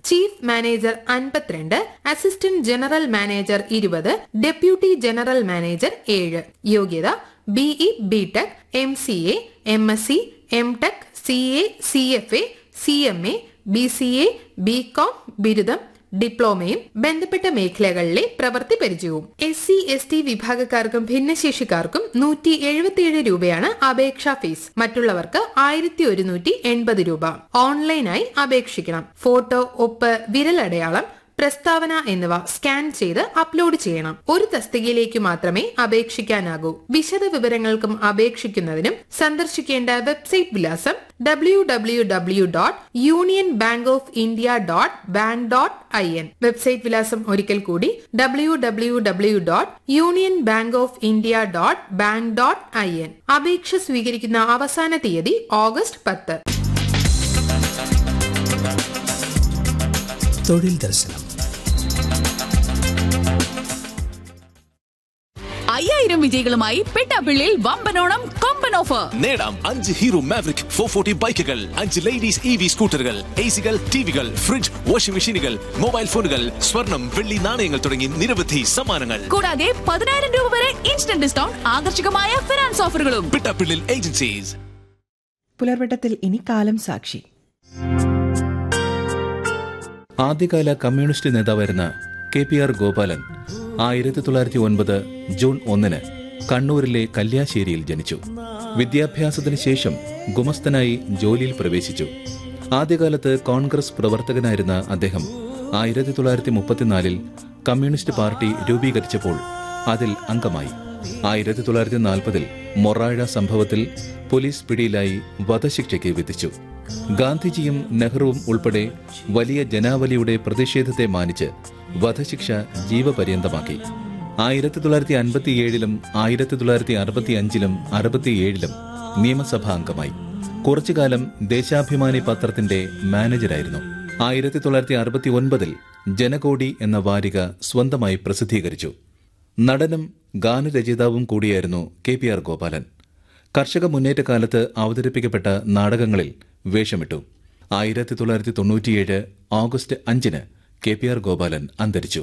chief manager അൻപത്തിരണ്ട് assistant general manager ഇരുപത് deputy general manager ഏഴ് യോഗ്യത BE BTech M C A M S C M tech C A C F A C M A B C A B com ബിരുദം ഡിപ്ലോമയും ബന്ധപ്പെട്ട മേഖലകളിലെ പ്രവൃത്തി പരിചയവും എസ് സി എസ് ടി വിഭാഗക്കാർക്കും ഭിന്നശേഷിക്കാർക്കും നൂറ്റി എഴുപത്തിയേഴ് രൂപയാണ് അപേക്ഷാ ഫീസ് മറ്റുള്ളവർക്ക് ആയിരത്തി ഒരുന്നൂറ്റി എൺപത് രൂപ ഓൺലൈനായി അപേക്ഷിക്കണം ഫോട്ടോ ഒപ്പ് വിരലടയാളം പ്രസ്താവന എന്നിവ സ്കാൻ ചെയ്ത് അപ്ലോഡ് ചെയ്യണം ഒരു തസ്തികയിലേക്ക് മാത്രമേ അപേക്ഷിക്കാനാകൂ വിശദ വിവരങ്ങൾക്കും അപേക്ഷിക്കുന്നതിനും സന്ദർശിക്കേണ്ട വെബ്സൈറ്റ് വിലാസം W W W dot union bank of India dot bank dot I N website വിലാസം ഒരിക്കൽ കൂടി W W W dot union bank of India dot bank dot I N അപേക്ഷ സ്വീകരിക്കുന്ന അവസാന തീയതി ഓഗസ്റ്റ് പത്ത് തൊഴിൽ ദർശനം അയ്യായിരം വിജയികളുമായി പെട്ടാപ്പിള്ളിയിൽ വമ്പനോണം കൊമ്പൻ ഓഫർ നേടാം അഞ്ച് ഹീറോ മാവറിക് ഫോർ ഫോർട്ടി ബൈക്കുകൾ അഞ്ച് ലേഡീസ് ഇ വി സ്കൂട്ടറുകൾ എ സികൾ ടിവികൾ ഫ്രിഡ്ജ് വാഷിംഗ് മെഷീനുകൾ മൊബൈൽ ഫോണുകൾ സ്വർണം വെള്ളി നാണയങ്ങൾ തുടങ്ങി നിരവധി സമ്മാനങ്ങൾ കൂടാതെ പതിനായിരം രൂപ വരെ ഇൻസ്റ്റന്റ് ഡിസ്കൗണ്ട് ആകർഷകമായ ഫിനാൻസ് ഓഫറുകളും പിട്ടാപ്പിള്ളിൽ ഏജൻസീസ് പുലർവട്ടത്തിൽ ഇനി കാലം സാക്ഷി ആദ്യകാല കമ്മ്യൂണിസ്റ്റ് നേതാവായിരുന്ന കെ പി ആർ ഗോപാലൻ ആയിരത്തി തൊള്ളായിരത്തി ഒൻപത് ജൂൺ ഒന്നിന് കണ്ണൂരിലെ കല്യാശ്ശേരിയിൽ ജനിച്ചു വിദ്യാഭ്യാസത്തിന് ശേഷം ഗുമസ്തനായി ജോലിയിൽ പ്രവേശിച്ചു ആദ്യകാലത്ത് കോൺഗ്രസ് പ്രവർത്തകനായിരുന്ന അദ്ദേഹം ആയിരത്തി തൊള്ളായിരത്തി മുപ്പത്തിനാലിൽ കമ്മ്യൂണിസ്റ്റ് പാർട്ടി രൂപീകരിച്ചപ്പോൾ അതിൽ അംഗമായി ആയിരത്തി തൊള്ളായിരത്തി നാൽപ്പതിൽ മൊറാഴ സംഭവത്തിൽ പോലീസ് പിടിയിലായി വധശിക്ഷയ്ക്ക് വിധിച്ചു ഗാന്ധിജിയും നെഹ്റുവും ഉൾപ്പെടെ വലിയ ജനാവലിയുടെ പ്രതിഷേധത്തെ മാനിച്ച് വധശിക്ഷ ജീവപര്യന്തമാക്കി ആയിരത്തി തൊള്ളായിരത്തി അൻപത്തിയേഴിലും ആയിരത്തി തൊള്ളായിരത്തി അറുപത്തി അഞ്ചിലും അറുപത്തിയേഴിലും നിയമസഭാ അംഗമായി കുറച്ചുകാലം ദേശാഭിമാനി പത്രത്തിന്റെ മാനേജരായിരുന്നു ആയിരത്തി തൊള്ളായിരത്തി അറുപത്തി ഒൻപതിൽ ജനകോടി എന്ന വാരിക സ്വന്തമായി പ്രസിദ്ധീകരിച്ചു നടനും ഗാനരചയിതാവും കൂടിയായിരുന്നു കെ പി ആർ ഗോപാലൻ കർഷക മുന്നേറ്റ കാലത്ത് അവതരിപ്പിക്കപ്പെട്ട നാടകങ്ങളിൽ വേഷമിട്ടു ആയിരത്തി തൊള്ളായിരത്തി തൊണ്ണൂറ്റിയേഴ് ഓഗസ്റ്റ് അഞ്ചിന് കെ പി ആർ ഗോപാലൻ അന്തരിച്ചു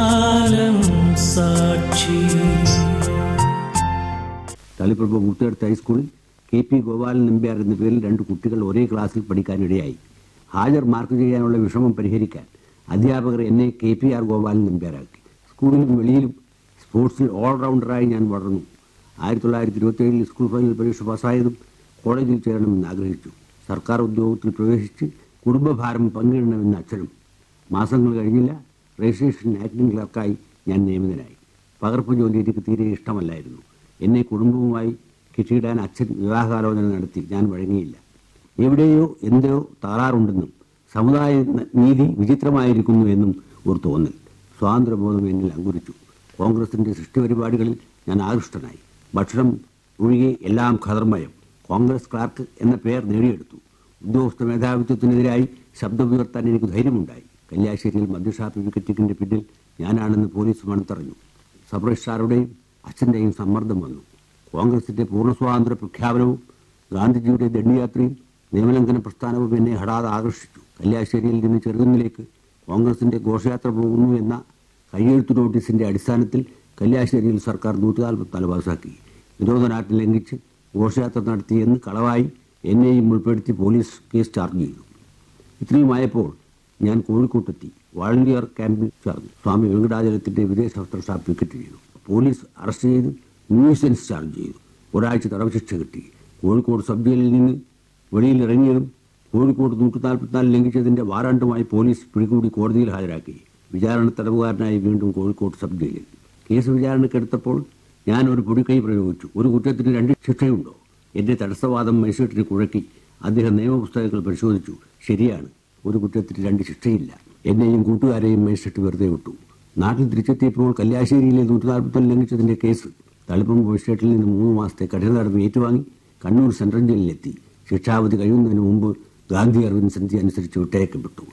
തളിപ്പറമ്പ് മുത്തുകടുത്ത് ഹൈസ്കൂളിൽ കെ പി ഗോപാലൻ നമ്പ്യാർ എന്ന പേരിൽ രണ്ട് കുട്ടികൾ ഒരേ ക്ലാസ്സിൽ പഠിക്കാനിടയായി ഹാജർ മാർക്ക് ചെയ്യാനുള്ള വിഷമം പരിഹരിക്കാൻ അധ്യാപകർ എന്നെ കെ പി ആർ ഗോപാലൻ നമ്പ്യാരാക്കി സ്കൂളിലും വെളിയിലും സ്പോർട്സിൽ ഓൾറൗണ്ടറായി ഞാൻ വളർന്നു ആയിരത്തി തൊള്ളായിരത്തി ഇരുപത്തിയേഴിൽ സ്കൂൾ ഫൈനൽ പരീക്ഷ പാസ്സായതും കോളേജിൽ ചേരണമെന്ന് ആഗ്രഹിച്ചു സർക്കാർ ഉദ്യോഗത്തിൽ പ്രവേശിച്ച് കുടുംബഭാരം പങ്കിടണമെന്ന് അച്ഛനും മാസങ്ങൾ കഴിഞ്ഞില്ല രജിസ്ട്രേഷൻ ആക്ടിംഗ് ക്ലർക്കായി ഞാൻ നിയമിതനായി പകർപ്പ് ജോലി എനിക്ക് തീരെ ഇഷ്ടമല്ലായിരുന്നു എന്നെ കുടുംബവുമായി കിട്ടിയിടാൻ അച്ഛൻ വിവാഹാലോചന നടത്തി ഞാൻ വഴങ്ങിയില്ല എവിടെയോ എന്തോ തകരാറുണ്ടെന്നും സമുദായ നീതി വിചിത്രമായിരിക്കുന്നു എന്നും ഒരു തോന്നൽ സ്വാതന്ത്ര്യബോധം എന്നിൽ അങ്കുരിച്ചു കോൺഗ്രസിന്റെ സൃഷ്ടിപരിപാടികളിൽ ഞാൻ ആകൃഷ്ടനായി ഭക്ഷണം ഒഴികെ എല്ലാം ഖദർമയം കോൺഗ്രസ് ക്ലാർക്ക് എന്ന പേർ നേടിയെടുത്തു ഉദ്യോഗസ്ഥ മേധാവിത്വത്തിനെതിരായി ശബ്ദമുയർത്താൻ എനിക്ക് ധൈര്യമുണ്ടായി കല്യാശ്ശേരിയിൽ മദ്യഷാപ്പ് വിക്കറ്റിക്കിന്റെ പിന്നിൽ ഞാനാണെന്ന് പോലീസ് മണത്തറിഞ്ഞു സബ് രജിസ്ട്രാറുടെയും അച്ഛൻ്റെയും സമ്മർദ്ദം വന്നു കോൺഗ്രസിന്റെ പൂർണ്ണ സ്വാതന്ത്ര്യ പ്രഖ്യാപനവും ഗാന്ധിജിയുടെ ദണ്ഡിയാത്രയും നിയമലംഘന പ്രസ്ഥാനവും എന്നെ ഹഠാതെ ആകർഷിച്ചു കല്യാശ്ശേരിയിൽ നിന്ന് ചെറുകുന്നിലേക്ക് കോൺഗ്രസിന്റെ ഘോഷയാത്ര പോകുന്നു എന്ന കയ്യെഴുത്തു നോട്ടീസിന്റെ അടിസ്ഥാനത്തിൽ കല്യാശ്ശേരിയിൽ സർക്കാർ നൂറ്റി നാൽപ്പത്തിനാല് പാസാക്കി നിരോധനാജ്ഞ ലംഘിച്ച് ഘോഷയാത്ര നടത്തിയെന്ന് കളവായി എന്നെയും ഉൾപ്പെടുത്തി പോലീസ് കേസ് ചാർജ് ചെയ്തു ഇത്രയുമായപ്പോൾ ഞാൻ കോഴിക്കോട്ടെത്തി വാളണ്ടിയർ ക്യാമ്പിൽ ചേർന്നു സ്വാമി വെങ്കടാചലത്തിന്റെ വിദേശ വസ്ത്ര ഷാപ്പ് വിക്കറ്റ് ചെയ്തു പോലീസ് അറസ്റ്റ് ചെയ്ത് ന്യൂസൻസ് ചാർജ് ചെയ്തു ഒരാഴ്ച തടവ് ശിക്ഷ കിട്ടി കോഴിക്കോട് സബ് ജയിലിൽ നിന്ന് വെളിയിൽ ഇറങ്ങിയതും കോഴിക്കോട് നൂറ്റി നാൽപ്പത്തിനാല് ലംഘിച്ചതിന്റെ വാറണ്ടുമായി പോലീസ് പിടികൂടി കോടതിയിൽ ഹാജരാക്കി വിചാരണ തടവുകാരനായി വീണ്ടും കോഴിക്കോട് സബ് ജയിലിൽ കേസ് വിചാരണക്കെടുത്തപ്പോൾ ഞാൻ ഒരു പൊടിക്കൈ പ്രയോഗിച്ചു ഒരു കുറ്റത്തിന് രണ്ട് ശിക്ഷയുണ്ടോ എന്റെ തടസ്സവാദം മജിസ്ട്രേറ്റിന് കുഴക്കി അദ്ദേഹം നിയമപുസ്തകങ്ങൾ പരിശോധിച്ചു ശരിയാണ് ഒരു കുറ്റത്തിന് രണ്ട് ശിക്ഷയില്ല എന്നെയും കൂട്ടുകാരെയും മജിസ്ട്രേറ്റ് വെറുതെ വിട്ടു നാട്ടിൽ തിരിച്ചെത്തിയപ്പോൾ കല്യാശ്ശേരിയിലെ നൂറ്റി നാൽപ്പത്തൊന്ന് ലംഘിച്ചതിന്റെ കേസ് തളിപ്പറമ്പ് മജിസ്ട്രേറ്റിൽ നിന്ന് മൂന്ന് മാസത്തെ കഠിന നടപടി ഏറ്റുവാങ്ങി കണ്ണൂർ സെൻട്രൽ ജയിലിലെത്തി ശിക്ഷാവധി കഴിയുന്നതിന് മുമ്പ് ഗാന്ധി അരവിന്ദ് സന്ധി അനുസരിച്ച് വിട്ടയക്കപ്പെട്ടു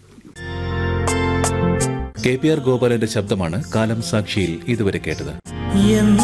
കെ പി ആർ ഗോപാലന്റെ ശബ്ദമാണ് കാലം സാക്ഷിയിൽ ഇതുവരെ കേട്ടത്